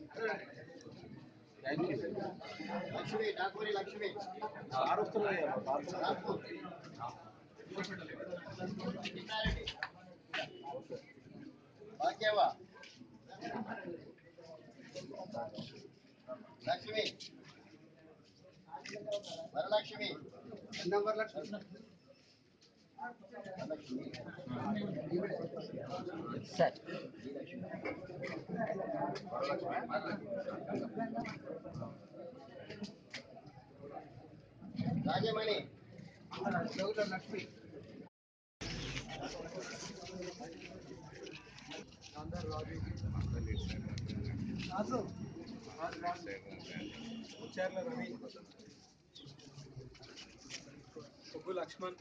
లక్ష్మి డాకూరి లక్ష్మి కృష్ణారెడ్డి భాగ్యవా Lakshmi Varalakshmi number Lakshmi Varalakshmi sir Rajamani Lakshmi Mucharla Ravi Subbu Lakshman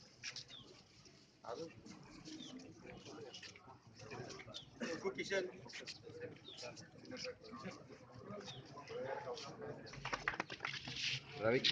Subbu Kishan Ravi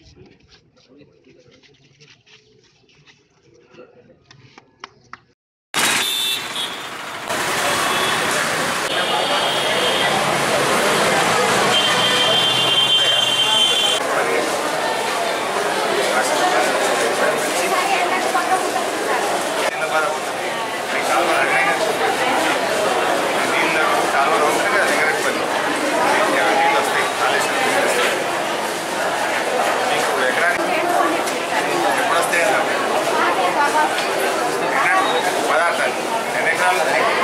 పదార్థాలు ఎన్ని ఎకరాలు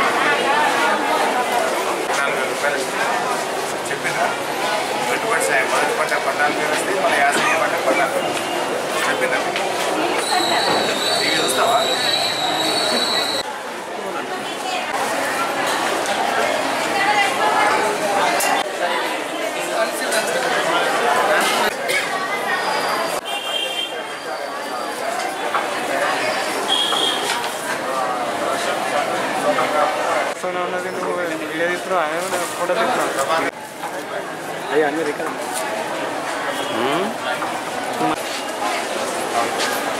నాలుగు వేల రూపాయలు చెప్పిందా పెట్టుబడి సాయం మొదటి పంట పద్నాలుగు వేలు వస్తే మన యాసంగి పంట పద్నాలుగు వేలు చెప్పిందా టీవీ చూస్తావా సోనా ఉన్నది నువ్వు వీడియో తీస్తున్నావు ఆయన ఫోటో తీస్తున్నావు అయ్యి అన్నీ రికార్డ్